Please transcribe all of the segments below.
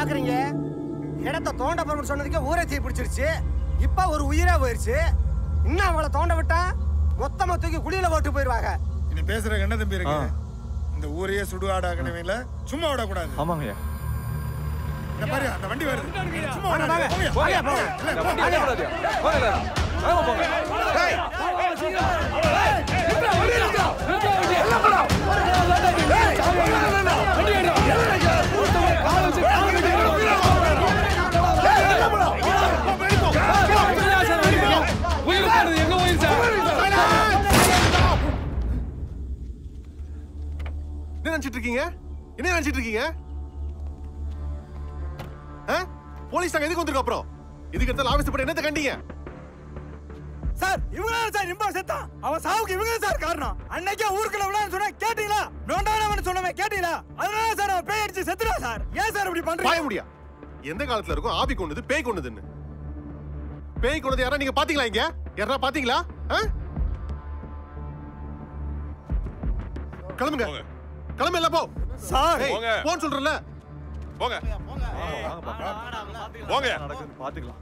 பாக்குறீங்க இடத்த தோண்ட போறோம்னு சொன்னதுக்கே ஊரே தீ பிடிச்சிருச்சு இப்ப ஒரு உயிரே போயிருச்சு இன்னும் அவங்கள தோண்ட விட்டா மொத்தமா தூக்கி குழியில போட்டு போயிருவாங்க நீ பேசுற என்ன தம்பி இருக்கு இந்த ஊரையே சுடுகாடாக்கணுமே சும்மா விடக்கூடாது ஆமாங்கய்யா இந்த பாரு அந்த வண்டி வருது சும்மா வாங்க, விடாதீங்க. வாங்க. போங்க. வாங்க, இல்ல, இந்த வண்டி எடுக்கக்கூடாதுயா. போங்க எல்லாரும். வேகமா போங்க. என்ன நினைச்சிட்டு இருக்கீங்க என்ன நினைச்சிட்டு இருக்கீங்க ஆ? போலீஸ் நாங்க எதுக்கு வந்திருக்கோம் அப்புறம் இதுக்கு எடுத்தாலும் ஆவேசப்பட்டு என்னத்தை கண்டீங்க சார் இவங்க சார் இம்பா செத்தான் அவன் சாவுக்கு இவங்க சார் காரணம் அன்னைக்கே ஊருக்குள்ள விடான்னு சொன்னா கேட்டீங்களா நோண்டானவன் சொன்னவன் கேட்டீங்களா அதனால சார் அவன் பேய் அடிச்சு செத்துறா சார் ஏன் சார் இப்படி பாய பண்றீங்க முடியா எந்த காலத்துல இருக்கும் ஆவி கொண்டது பேய் கொண்டதுன்னு பேய் கொண்டது யாரா நீங்க பாத்தீங்களா இங்க யாரா பாத்தீங்களா ஆ? கிளம்புங்க கிளம்பு எல்லாம் போ சார் ஏய், போங்க. போன்னு சொல்றேன்ல போங்க போங்க நடக்குதுன்னு பாத்துக்கலாம்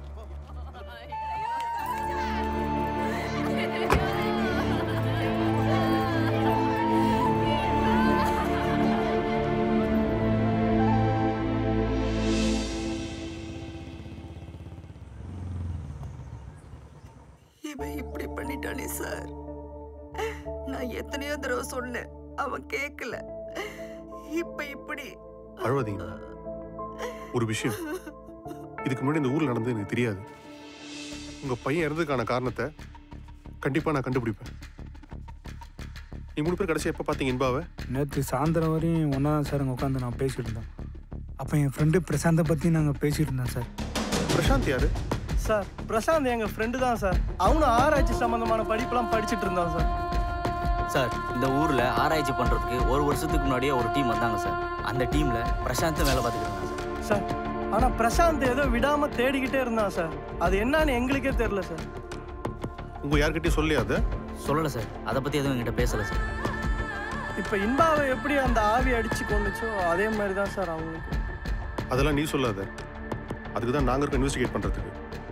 இவன் இப்படி பண்ணிட்டானே சார் நான் எத்தனையோ தடவை சொன்னேன் அவன் கேட்கல இப்ப இப்படி அழுவாதீங்க ஒரு விஷயம் இதுக்கு முன்னாடி இந்த ஊர்ல நடந்தது எனக்கு தெரியாது உங்க பையன் இறந்ததுக்கான காரணத்தை கண்டிப்பா நான் கண்டுபிடிப்பேன் நீ மூணு பேர் கடைசியா எப்ப பாத்தீங்க இன்பாவை நேற்று சாயந்தரம் வரையும் ஒன்றா தான் சார் அங்கே உட்காந்து நான் பேசிட்டு இருந்தோம் அப்போ என் ஃப்ரெண்டு பிரசாந்தை பற்றி நாங்கள் பேசிட்டு இருந்தோம் சார் பிரசாந்த் யாரு சார் பிரசாந்த் எங்க ஃப்ரெண்டு தான் சார் அவனும் ஆராய்ச்சி சம்பந்தமான படிப்பெல்லாம் படிச்சிட்டு இருந்தான் சார் சார் இந்த ஊர்ல ஆராய்ச்சி பண்றதுக்கு ஒரு வருஷத்துக்கு முன்னாடியே ஒரு டீம் வந்தாங்க சார் அந்த டீம்ல பிரசாந்த் வேலை பார்த்துட்டு இருந்தாங்க சார் சார் ஆனா பிரசாந்த் ஏதோ விடாம தேடிக்கிட்டே இருந்தான் சார் அது என்னன்னு எங்களுக்கே தெரியல சார் உங்க யார்கிட்டயும் சொல்லியா அதை சொல்லல சார் அதை பத்தி எதுவும் என்கிட்ட பேசல சார் இப்ப இன்பாவை எப்படி அந்த ஆவி அடிச்சு கொண்டுச்சோ அதே மாதிரி தான் சார் அவங்களுக்கு அதெல்லாம் நீ சொல்லாத அதுக்கு தான் நாங்க இருக்கோம் இன்வெஸ்டிகேட் பண்றதுக்கு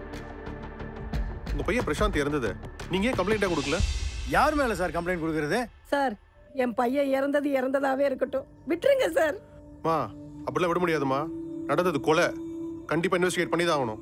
உங்க பையன் பிரசாந்த் இறந்தது நீங்க ஏன் கம்ப்ளைண்டா கொடுக்கல யார் மேல சார் கம்ப்ளைண்ட் கொடுக்கறது சார் என் பையன் இறந்தது இறந்ததாவே இருக்கட்டும் விட்டுருங்க சார் மா அப்படிலாம் விட முடியாதுமா நடந்தது கொலை கண்டிப்பா இன்வெஸ்டிகேட் பண்ணி தான் ஆகணும்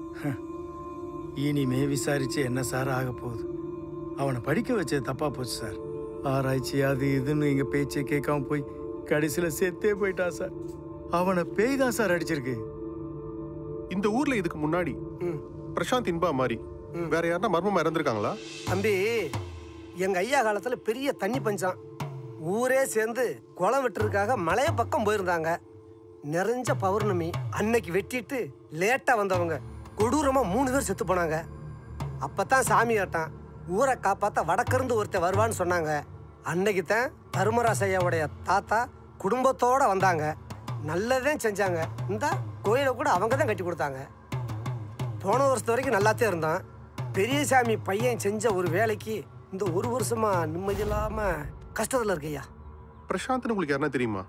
இனிமே விசாரிச்சு என்ன சார் ஆக போகுது அவனை படிக்க வச்சது தப்பா போச்சு சார் ஆராய்ச்சி அது இதுன்னு எங்க பேச்சை கேட்காம போய் கடைசியில செத்தே போயிட்டான் சார் அவனை பேய் தான் சார் அடிச்சிருக்கு இந்த ஊர்ல இதுக்கு முன்னாடி பிரசாந்த் இன்பா மாதிரி வேற யாருன்னா மர்மமா இறந்திருக்காங்களா தம்பி எங்க ஐயா காலத்துல பெரிய தண்ணி பஞ்சம் ஊரே சேர்ந்து குளம் வெட்டுறதுக்காக மலைய பக்கம் போயிருந்தாங்க நிறைஞ்ச பௌர்ணமி அன்னைக்கு வெட்டிட்டு லேட்டா வந்தவங்க கொடூரமா மூணு பேர் செத்து போனாங்க அப்பதான் சாமி கேட்டான் ஊரை காப்பாத்த வடக்கிருந்து ஒருத்தன் வருவான்னு சொன்னாங்க அன்னைக்கு தான் தருமராச ஐயாவுடைய தாத்தா குடும்பத்தோட வந்தாங்க நல்லதே செஞ்சாங்க இந்த கோயிலை கூட அவங்க தான் கட்டி கொடுத்தாங்க போன வருஷத்து வரைக்கும் நல்லாத்தே இருந்தான் பெரியசாமி பையன் செஞ்ச ஒரு வேலைக்கு இந்த ஒரு வருஷமா நிம்மதி இல்லாம கஷ்டத்துல இருக்கையா பிரசாந்த்னு உங்களுக்கு யாருன்னா தெரியுமா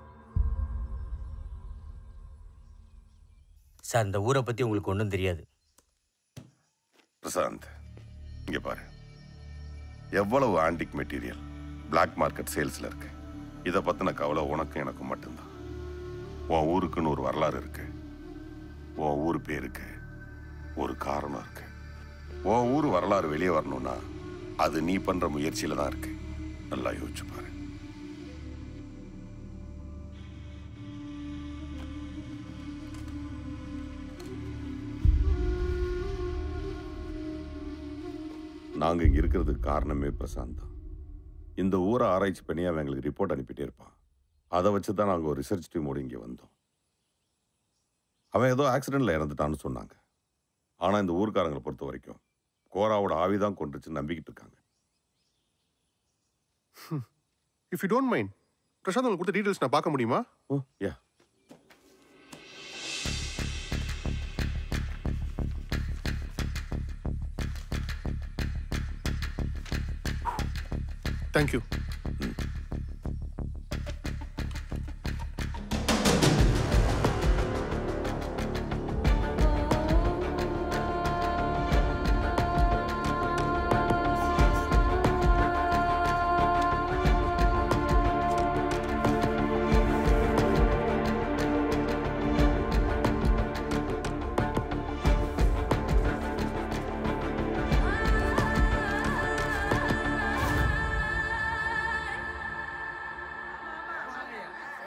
சார் இந்த ஊரை பத்தி உங்களுக்கு ஒன்றும் தெரியாது பிரசாந்த் இங்க பாரு எவ்வளவு ஆன்டிக் மெட்டீரியல் Black மார்க்கெட் சேல்ஸ்ல இருக்கு இதை பத்தின கவலை உனக்கும் எனக்கும் மட்டும்தான் உன் ஊருக்குன்னு ஒரு வரலாறு இருக்கு உன் ஊர் பேருக்கு ஒரு காரணம் இருக்கு உன் ஊர் வரலாறு வெளியே வரணும்னா அது நீ பண்ற முயற்சியில தான் இருக்கு நல்லா யோசிச்சு பாரு நாங்க இங்க இருக்கிறதுக்கு காரணமே பிரசாந்த் தான் இந்த ஊரை ஆராய்ச்சி பண்ணி அவன் எங்களுக்கு ரிப்போர்ட் அனுப்பிட்டே இருப்பான் அதை வச்சு தான் நாங்கள் ஒரு ரிசர்ச் டீமோடு இங்கே வந்தோம் அவன் ஏதோ ஆக்சிடென்ட்ல இறந்துட்டான்னு சொன்னாங்க ஆனால் இந்த ஊர்க்காரங்களை பொறுத்த வரைக்கும் கோராவோட ஆவி தான் கொண்டுச்சு நம்பிக்கிட்டு இருக்காங்க if you don't mind Prashanth உங்களுக்கு கொடுத்த டீடைல்ஸ் நான் பார்க்க முடியுமா ஓ யா தேங்க்யூ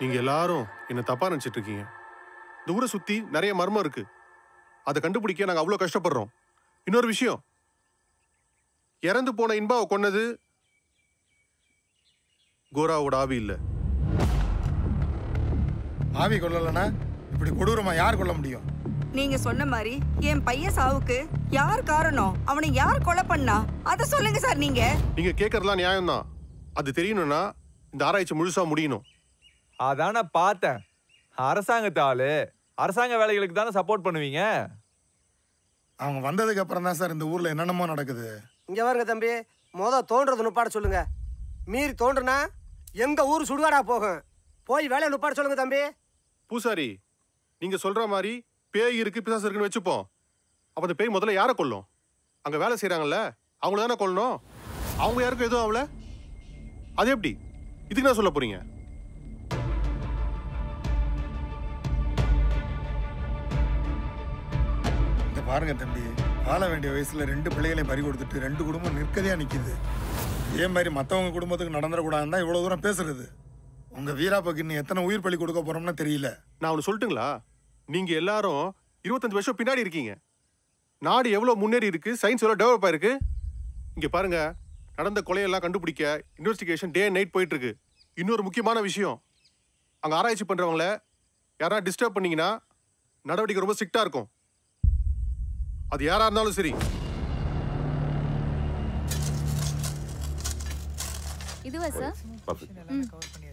நீங்க எல்லாரும் என்ன தப்பா நினைச்சிட்டு இருக்கீங்க இந்த ஊரை சுத்தி நிறைய மர்மம் இருக்கு அதை கண்டுபிடிக்க நாங்க அவ்வளவு கஷ்டப்படுறோம் இன்னொரு விஷயம் இறந்து போன இன்பாவை கொன்னது கோராவோட ஆவி இல்ல ஆவி கொல்லலைன்னா இப்படி கொடூரமா யார் கொல்ல முடியும் நீங்க சொன்ன மாதிரி என் பையன் சாவுக்கு யார் காரணம் அவனை யார் கொலை பண்ணா அத சொல்லுங்க சார் நீங்க நீங்க கேட்கறதுலாம் நியாயம்தான் அது தெரியணும்னா இந்த ஆராய்ச்சி முழுசா முடியணும் அதான் நான் பார்த்தேன் அரசாங்கத்து ஆளு அரசாங்க வேலைகளுக்கு தானே சப்போர்ட் பண்ணுவீங்க அவங்க வந்ததுக்கு அப்புறம் தான் சார் இந்த ஊர்ல என்னென்னமோ நடக்குது இங்க பாருங்க தம்பி மொத தோன்றதை நுப்பாட சொல்லுங்க மீறி தோன்றுனா எங்க ஊர் சுடுகாடா போகும் போய் வேலையை நுப்பாட சொல்லுங்க தம்பி பூசாரி நீங்க சொல்ற மாதிரி பேய் இருக்கு பிசாசு இருக்குன்னு வச்சுப்போம் அப்ப அந்த பேய் முதல்ல யாரை கொல்லும் அங்க வேலை செய்றாங்கல்ல அவங்கள தானே கொல்லணும் அவங்க யாருக்கும் எதுவும் ஆகல அது எப்படி இதுக்கு என்ன சொல்ல போறீங்க இந்த பாருங்க தம்பி வாழ வேண்டிய வயசுல ரெண்டு பிள்ளைகளையும் பறி கொடுத்துட்டு ரெண்டு குடும்பம் நிற்கதையா நிக்குது இதே மாதிரி மத்தவங்க குடும்பத்துக்கு நடந்துடக்கூடாதுன்னு தான் இவ்வளவு தூரம் பேசுறது உங்க வீராப்பாக்கு இன்னும் எத்தனை உயிர் பலி கொடுக்க போறோம்னு தெரியல நான் ஒன்று சொல்லட்டுங்களா நீங்க எல்லாரும் இருபத்தஞ்சு வருஷம் பின்னாடி இருக்கீங்க நாடு எவ்வளவு முன்னேறி இருக்கு சயின்ஸ் எவ்வளவு டெவலப் ஆயிருக்கு இங்க பாருங்க நடந்த கொலையெல்லாம் கண்டுபிடிக்க இன்வெஸ்டிகேஷன் டே நைட் போயிட்டு இருக்கு இன்னொரு முக்கியமான விஷயம் அங்க ஆராய்ச்சி பண்றவங்கள யாராவது டிஸ்டர்ப் பண்ணீங்கன்னா நடவடிக்கை ரொம்ப ஸ்ட்ரிக்டா இருக்கும் அது யாரா இருந்தாலும் சரி இதுவா சார் ம்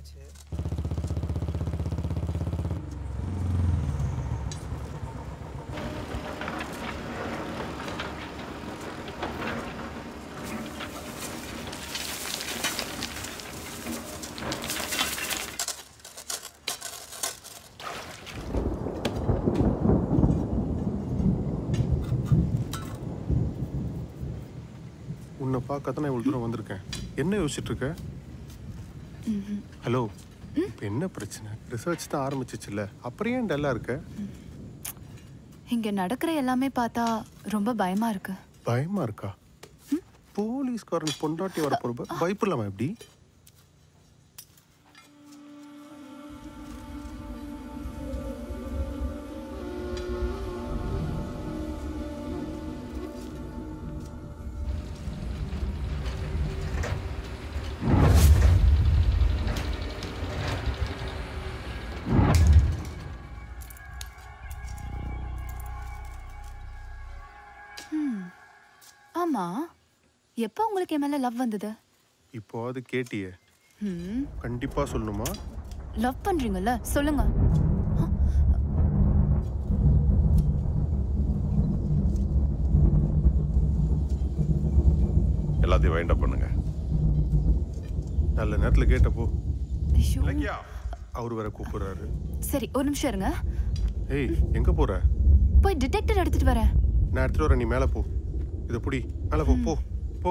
உன்னை பார்க்க தான் இவ்வளவு தூரம் வந்திருக்கேன் என்ன யோசிச்சுட்டு இருக்க ம்ஹும். ஹலோ இப்போ என்ன பிரச்சனை ரிசர்ச் தான் ஆரம்பிச்சிச்சுல்ல அப்புறம் ஏன் டல்லா இருக்க இங்க நடக்கிற எல்லாமே பார்த்தா ரொம்ப பயமா இருக்கு பயமா இருக்கா போலீஸ்காரன் பொண்டாட்டி வர போற பயப்படலாமா எப்படி ம். ஆமா எப்போ உங்களுக்கு என் மேல லவ் வந்தது இப்போ அது கேட்டியே ம் கண்டிப்பா சொல்லணுமா லவ் பண்றீங்கல்ல சொல்லுங்க எல்லாத்தையும் வைண்ட் பண்ணுங்க நல்ல நேரத்துல கேட்டப்போ ஐயோ. அவர் வேற கூப்பிடுறாரு சரி ஒரு நிமிஷம் இருங்க ஏய் எங்க போற போய் டிடெக்டர் எடுத்துட்டு வரேன் நான் எடுத்துட்டு வரேன் நீ மேல போ இதை புடி மேல போ போ போ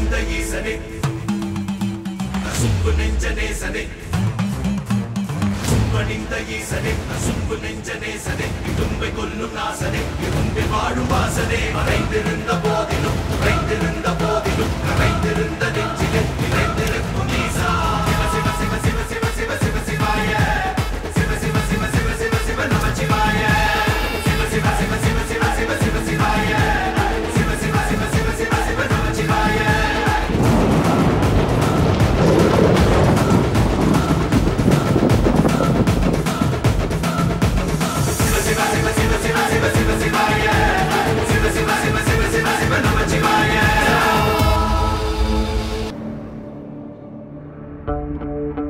சும்பனிந்த ஈசனே சும்பு நெஞ்ச நேசனே சும்பனிந்த ஈசனே சும்பு நெஞ்ச நேசனே இடும்பை கொல்லும் நாசனே இரும்பை வாழும் வாசனே மறைந்திருந்த போதிலும் உறைந்திருந்த போதிலும் கரைந்திருந்த நெஞ்சிலே நிறைந்திருக்கும் ஈசா சிவ சிவ சிவ சிவ சிவ சிவ சிவ சிவாய சிவ சிவ சிவ சிவ சிவ சிவ நமச்சிவாய சிவ சிவ சிவ சிவ சிவ சிவ சிவ சிவாய சிவ சிவ சிவ சிவ சிவ சிவ நமச்சிவாய Thank